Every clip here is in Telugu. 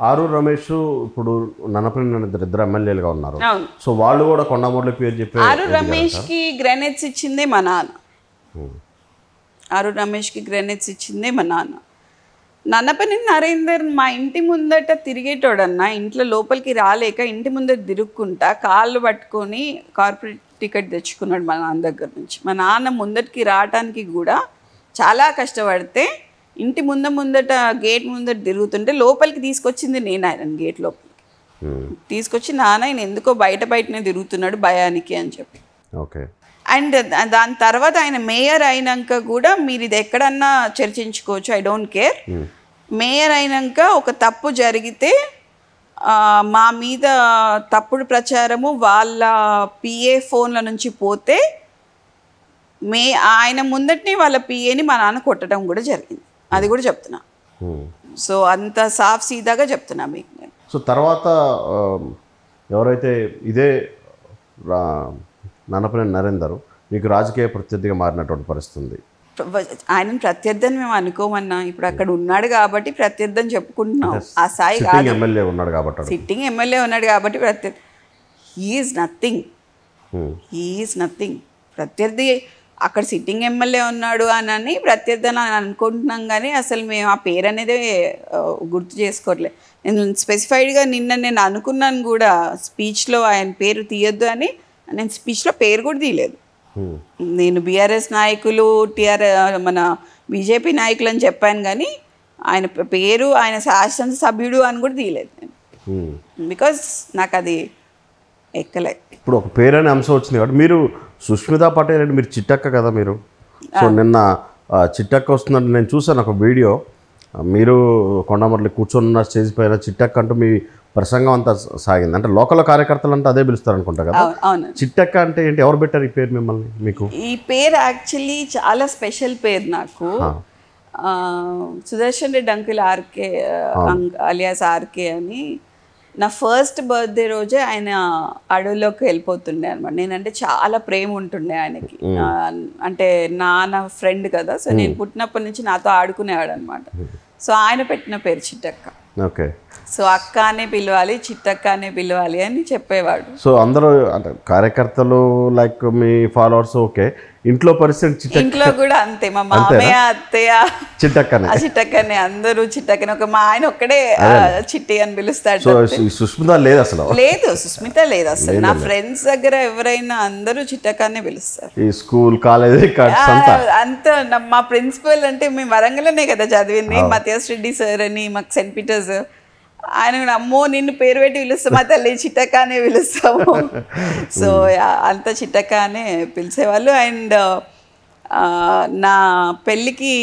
ఆరు రమేష్ ఇప్పుడు నన్నపల్లి ఇద్దరు ఇద్దరు ఎమ్మెల్యేలుగా ఉన్నారు అవును సో వాళ్ళు కూడా కొండమూర్ల పేరు చెప్పి ఆరు రమేష్కి గ్రెనేడ్స్ ఇచ్చిందే మా నాన్న ఆరు రమేష్కి గ్రెనేడ్స్ ఇచ్చిందే మా నాన్న నన్నపని నరేందర్ మా ఇంటి ముందట తిరిగేటోడన్న ఇంట్లో లోపలికి రాలేక ఇంటి ముందర తిరుక్కుంటా కాళ్ళు పట్టుకొని కార్పొరేట్ టికెట్ తెచ్చుకున్నాడు మా నాన్న దగ్గర నుంచి మా నాన్న ముందటికి రావటానికి కూడా చాలా కష్టపడితే ఇంటి ముంద ముందట గేట్ ముందట తిరుగుతుంటే లోపలికి తీసుకొచ్చింది నేను ఆయన గేట్ లోపలికి ఉమ్, తీసుకొచ్చి నాన్న ఆయన ఎందుకో బయట బయటనే తిరుగుతున్నాడు భయానికి అని చెప్పి ఓకే అండ్ దా- దాని తర్వాత ఆయన మేయర్ అయినాక కూడా మీరు ఇది ఎక్కడన్నా చర్చించుకోవచ్చు ఐ డోంట్ కేర్ మేయర్ అయినాక ఒక తప్పు జరిగితే ఆ, మా మీద తప్పుడు ప్రచారము వాళ్ళ పిఏ ఫోన్ల నుంచి పోతే మే ఆయన ముందటనే వాళ్ళ పిఏని మా నాన్న కొట్టడం కూడా జరిగింది అది కూడా చెప్తున్నా ఉమ్. సో అంత సాఫ్ సీదాగా చెప్తున్నా మీకు నేను సో తర్వాత ఆ, ఎవరైతే ఇదే రా నన్నపల్లి నరేందర్ మీకు రాజకీయ ప్రత్యర్థిగా మారినటువంటి పరిస్థితి ఉంది ఆయన ప్రత్యర్థని మేము అనుకోమన్నా ఇప్పుడు అక్కడ ఉన్నాడు కాబట్టి ప్రత్యర్థని చెప్పుకుంటున్నాం ఆ స్థాయి కాదు సిట్టింగ్ ఎమ్మెల్యే ఉన్నాడు కాబట్టి అడుగు. సిట్టింగ్ ఎమ్మెల్యే ఉన్నాడు కాబట్టి ప్రత్యర్థి he's nothing um, he's nothing ప్రత్యర్థి అక్కడ సిట్టింగ్ ఎమ్మెల్యే ఉన్నాడు అని అని ప్రత్యర్థి అని అనుకుంటున్నాం కానీ అసలు మేము ఆ పేరు అనేది ఆ, గుర్తు చేసుకోవట్లేదు నేను స్పెసిఫైడ్గా నిన్న నేను అనుకున్నాను కూడా స్పీచ్లో ఆయన పేరు తీయొద్దు అని నేను స్పీచ్లో పేరు కూడా తీయలేదు ఉమ్, నేను బీఆర్ఎస్ నాయకులు టిఆర్ మన బీజేపీ నాయకులు అని చెప్పాను కానీ ఆయన ప- పేరు ఆయన శాసనసభ్యుడు అని కూడా తీయలేదు నేను ఉమ్. బికాస్ నాకు అది ఎక్కలే ఇప్పుడు ఒక పేరు అనే అంశం వచ్చింది కాబట్టి మీరు సుష్మితా పటేల్ అంటే మీరు చిట్టక్క కదా మీరు సో నిన్న ఆ, చిట్టక్క వస్తుందంటే నేను చూసాను ఒక వీడియో ఆ, మీరు కొండమర్లి కూర్చొని స్టేజ్ పైన చిట్టక్క అంటూ మీ ప్రసంగం అంతా సాగింది అంటే లోకల్ కార్యకర్తలు అంటే అదే పిలుస్తారు అనుకుంటా కదా అవును అవును చిట్టక్క అంటే ఏంటి ఎవరు పెట్టారు ఈ పేరు మిమ్మల్ని మీకు ఈ పేరు యాక్చువల్లీ చాలా స్పెషల్ పేరు నాకు ఆ, Sudarshan Reddy uncle RK alias RK అని నా ఫస్ట్ బర్త్డే రోజే ఆయన అడవిలోకి వెళ్ళిపోతుండే అనమాట నేనంటే చాలా ప్రేమ ఉంటుండే ఆయనకి ఆ, అంటే నాన్న ఫ్రెండ్ కదా సో నేను పుట్టినప్పటి నుంచి నాతో ఆడుకునేవాడు అనమాట సో ఆయన పెట్టిన పేరు చిట్టక్క ఓకే సో అక్క అనే పిలవాలి చిట్టక్క అనే పిలవాలి అని చెప్పేవాడు సో అందరూ అంటే కార్యకర్తలు లైక్ మీ ఫాలోవర్స్ ఓకే ఇంట్లో పరిస్థితి చిట్ట ఇంట్లో కూడా అంతే మా మామయ్య అత్తయ్య చిట్టక్కనే ఆ చిట్టక్కనే అందరూ చిట్టక్కనే ఒక మా ఆయన ఒక్కడే ఆ, చిట్టి అని పిలుస్తాడు సో ఈ సుష్మిత లేదు అసలు లేదు సుస్మిత లేదు అసలు నా ఫ్రెండ్స్ దగ్గర ఎవరైనా అందరూ చిట్టక్కనే పిలుస్తారు ఈ స్కూల్ కాలేజీ కార్డ్స్ అంతా ఆ, అంత నా- మా ప్రిన్సిపల్ అంటే మేము వరంగల్లోనే కదా చదివింది మత్యాస్ రెడ్డి సార్ అని మాకు సెంట్ పీటర్స్ ఆయన కూడా, అమ్మో నిన్ను పేరు పెట్టి పిలుస్తాం మా తల్లి చిట్టక్క అనే పిలుస్తాము సో అంత చిట్టక్క అనే పిలిచేవాళ్ళు అండ్ నా పెళ్ళికి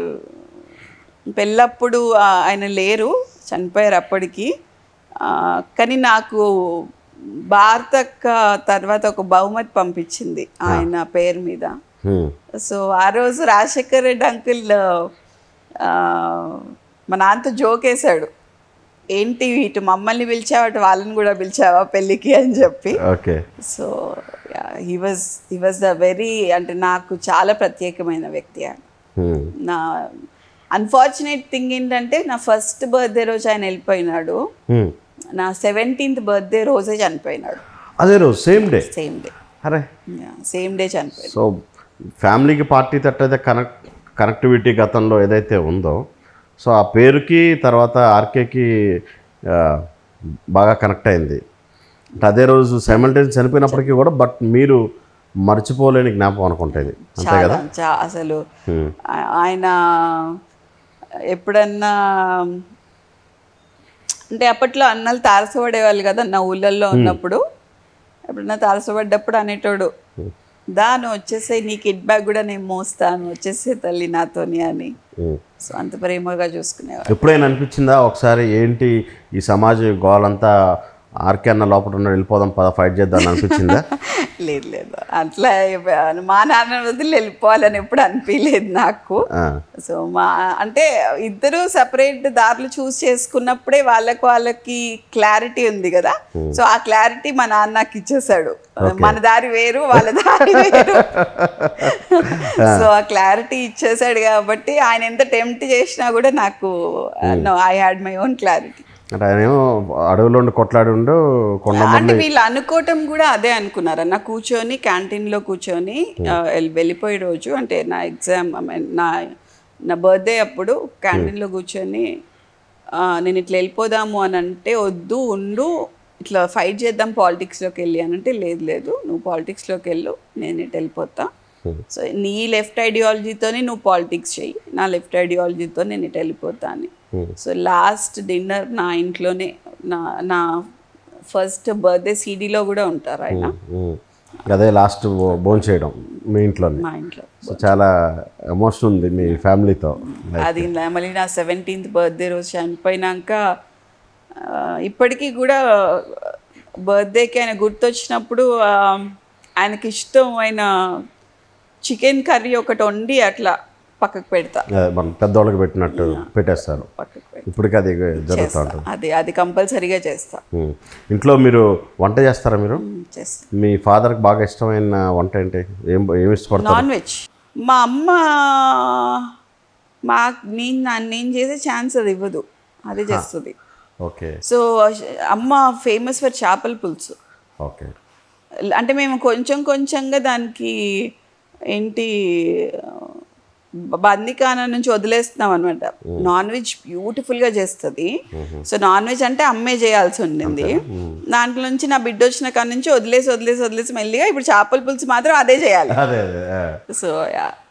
పెళ్ళప్పుడు ఆ, ఆయన లేరు చనిపోయారు అప్పటికి ఆ, కానీ నాకు భారతక్క తర్వాత ఒక బహుమతి పంపించింది ఆయన పేరు మీద హ్మ్. సో ఆ రోజు రాజశేఖర్ రెడ్డి అంకుల్ ఆ, మా నాన్నతో జోక్ వేశాడు ఏంటి ఇటు మమ్మల్ని పిలిచావా అటు వాళ్ళని కూడా పిలిచావా పెళ్ళికి అని చెప్పి okay so he was he was the very అంటే నాకు చాలా ప్రత్యేకమైన వ్యక్తి ఆయన హ్మ్. నా అన్ఫార్చునేట్ థింగ్ ఏంటంటే నా ఫస్ట్ బర్త్డే రోజు ఆయన వెళ్ళిపోయినాడు హ్మ్. నా సెవెంటీన్త్ బర్త్డే రోజే చనిపోయినాడు అదే రోజు సేమ్ డే సేమ్ డే అరే సేమ్ డే చనిపోయాడు సో ఫ్యామిలీకి పార్టీ తట్టయితే కనెక్ట్ కనెక్టివిటీ గతంలో ఏదైతే ఉందో సో ఆ పేరుకి తర్వాత ఆర్కేకి ఆ, బాగా కనెక్ట్ అయింది అంటే అదే రోజు సైమల్టైన్ చనిపోయినప్పటికీ కూడా బట్ మీరు మర్చిపోలేని జ్ఞాపకం అనుకుంటా ఇది అంతే చాలా కదా చా అసలు హ్మ్. ఆ- ఆయన ఎప్పుడన్నా అంటే అప్పట్లో అన్నలు తారసపడేవాళ్ళు కదా నా ఊళ్ళల్లో ఉన్నప్పుడు ఎప్పుడన్నా తారసపడ్డప్పుడు అనేటోడు దా నువ్వు వచ్చేసే నీ కిడ్ బ్యాగ్ కూడా నేను మోస్తాను వచ్చేసే తల్లి నాతోని అని హ్మ్. సో అంత ప్రేమగా చూసుకునేవాడు ఎప్పుడైనా అనిపించిందా ఒకసారి ఏంటి ఈ సమాజ గోలంతా ఆర్కే అన్న లోపల ఉన్న వెళ్ళిపోదాం పద ఫైట్ చేద్దాం అని అనిపించిందా లేదు లేదు అట్లా మా నాన్న వదిలి వెళ్ళిపోవాలని ఎప్పుడు అనిపించలేదు నాకు ఆ, సో మా అంటే ఇద్దరు సపరేట్ దారులు చూస్ చేసుకున్నప్పుడే వాళ్ళకి వాళ్ళకి క్లారిటీ ఉంది కదా సో ఆ క్లారిటీ మా నాన్న నాకు ఇచ్చేసాడు మన దారి వేరు వాళ్ళ దారి వేరు సో ఆ క్లారిటీ ఇచ్చేసాడు కాబట్టి ఆయన ఎంత టెంప్ట్ చేసినా కూడా నాకు I had my own clarity అంటే ఆయన ఏమో అడవిలో ఉండి కొట్లాడి ఉండు కొండ అంటే వీళ్ళు అనుకోవటం కూడా అదే అనుకున్నారు అన్న కూర్చొని క్యాంటీన్లో కూర్చొని ఆ, వెళ్- వెళ్ళిపోయే రోజు అంటే నా ఎగ్జామ్ ఐ మీన్ నా నా బర్త్డే అప్పుడు క్యాంటీన్లో కూర్చొని ఆ, నేను ఇట్లా వెళ్ళిపోదాము అని అంటే వద్దు ఉండు ఇట్లా ఫైట్ చేద్దాం పాలిటిక్స్లోకి వెళ్ళి అని అంటే లేదు లేదు నువ్వు పాలిటిక్స్లోకి వెళ్ళు నేను ఇటు వెళ్ళిపోతా సో నీ లెఫ్ట్ ఐడియాలజీతోనే నువ్వు పాలిటిక్స్ చెయ్యి నా లెఫ్ట్ ఐడియాలజీతో నేను ఇటు వెళ్ళిపోతా అని సో లాస్ట్ డిన్నర్ నా ఇంట్లోనే నా నా ఫస్ట్ బర్త్డే సీడీలో కూడా ఉంటారు ఆయన ఉమ్. అదే లాస్ట్ భోజనం చేయడం మీ ఇంట్లోనే మా ఇంట్లో సో చాలా ఎమోషన్ ఉంది మీ ఫ్యామిలీతో అది నా- మళ్ళీ నా సెవెంటీన్త్ బర్త్డే రోజు చనిపోయినాక ఆ, ఇప్పటికీ కూడా బర్త్డేకి ఆయన గుర్తొచ్చినప్పుడు ఆ, ఆయనకి ఇష్టమైన చికెన్ కర్రీ ఒకటి వండి అట్లా పక్కకు పెడతా అదే మన పెద్దవాళ్ళకి పెట్టినట్టు పెట్టేస్తారు పక్కకు పెడతా ఇప్పటికీ అది జరుగుతూ ఉంటుంది అది అది కంపల్సరీగా చేస్తా ఉమ్. ఇంట్లో మీరు వంట చేస్తారా మీరు చేస్తా మీ ఫాదర్కి బాగా ఇష్టమైన వంట ఏంటి ఏం ఏమి ఇష్టపడతారు నాన్ వెజ్ మా అమ్మ మా నేను నా- నేను చేసే ఛాన్స్ అది ఇవ్వదు అదే చేస్తుంది ఓకే సో అమ్మ ఫేమస్ ఫర్ చేపల పులుసు ఓకే అంటే మేము కొంచెం కొంచెంగా దానికి ఏంటి బందికాన నుంచి వదిలేస్తున్నాం అనమాట నాన్ వెజ్ బ్యూటిఫుల్గా చేస్తుంది సో నాన్ వెజ్ అంటే అమ్మే చేయాల్సి ఉండింది దాంట్లో నుంచి నా బిడ్డ వచ్చిన కాడ నుంచి వదిలేసి వదిలేసి వదిలేసి మెల్లిగా ఇప్పుడు చేపల పులుసు మాత్రం అదే చేయాలి అదే అదే ఆ. So yeah